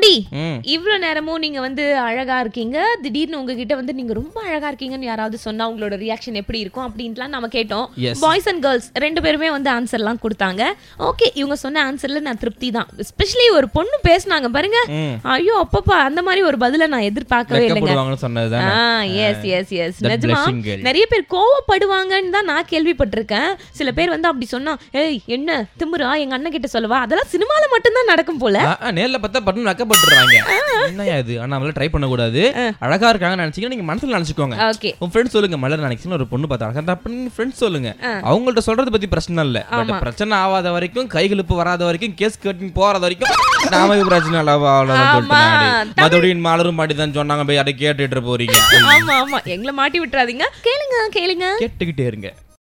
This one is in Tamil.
பாண்டி ம். இவ்ளோ நேரமும் நீங்க வந்து அழகா இருக்கீங்க திடீர்னு உங்ககிட்ட வந்து நீங்க ரொம்ப அழகா இருக்கீங்கன்னு யாராவது சொன்னா உங்களோட ரியாக்ஷன் எப்படி இருக்கும் அப்படின்ட்டுலாம் நம்ம கேட்டோம் Yes. பாய்ஸ் அண்ட் கேர்ள்ஸ் ரெண்டு பேருமே வந்து ஆன்சர்லாம் கொடுத்தாங்க ஓகே இவங்க சொன்ன ஆன்சர்ல நான் திருப்தி தான் எஸ்பெஷலி ஒரு பொண்ணு பேசுனாங்க பாருங்க ம். ஐயோ அப்பப்பா அந்த மாதிரி ஒரு பதில நான் எதிர்பார்க்கவே இல்லைங்க வெக்கப்படுவாங்கன்னு சொன்னதுதானே எஸ் எஸ் எஸ் That நிஜமா blushing girl. நிறைய பேர் கோவப்படுவாங்கன்னு தான் நான் கேள்விப்பட்டிருக்கேன் சில பேர் வந்து அப்படி சொன்னா ஏய் என்ன திமிரா எங்க அண்ணன் கிட்ட சொல்லவா அதெல்லாம் சினிமால மட்டும்தான் நடக்கும் போல ஆ, ஆ, நேர்ல பார்த்தா பட்டன் வெக்கப்படுறாங்க என்னையா இது ஆனா அவங்கள ட்ரை பண்ண கூடாது அழகா இருக்காங்கன்னு நினைச்சீங்கன்னா நீங்க மனசுல நினைச்சுக்கோங்க ஓகே உன் ஃப்ரெண்ட்ஸ் சொல்லுங்க மலர் நினைச்சீங்கன்னா ஒரு பொண்ணு பார்த்தா அழகா அப்ப நீங்க ஃப்ரெண்ட்ஸ் சொல்லுங்க அவங்கள்ட்ட சொல்றது பத்தி பிரச்சனை இல்ல பட் பிரச்சனை ஆகாத வரைக்கும் கைகளுப்பு வராத வரைக்கும் கேஸ் கட்டிங் போறது வரைக்கும் நாம இது பிரச்சனை இல்ல அவ்வளவுதான் சொல்லிட்டு ஆமா. நானே. மறுபடியும் மலரும் மாட்டி தான் சொன்னாங்க போய் அதை கேட்டுட்டு போறீங்க ஆமா ஆமா எங்களை மாட்டி விட்டுறாதீங்க கேளுங்க கேளுங்க கேட்டுக்கிட்டே இருங்க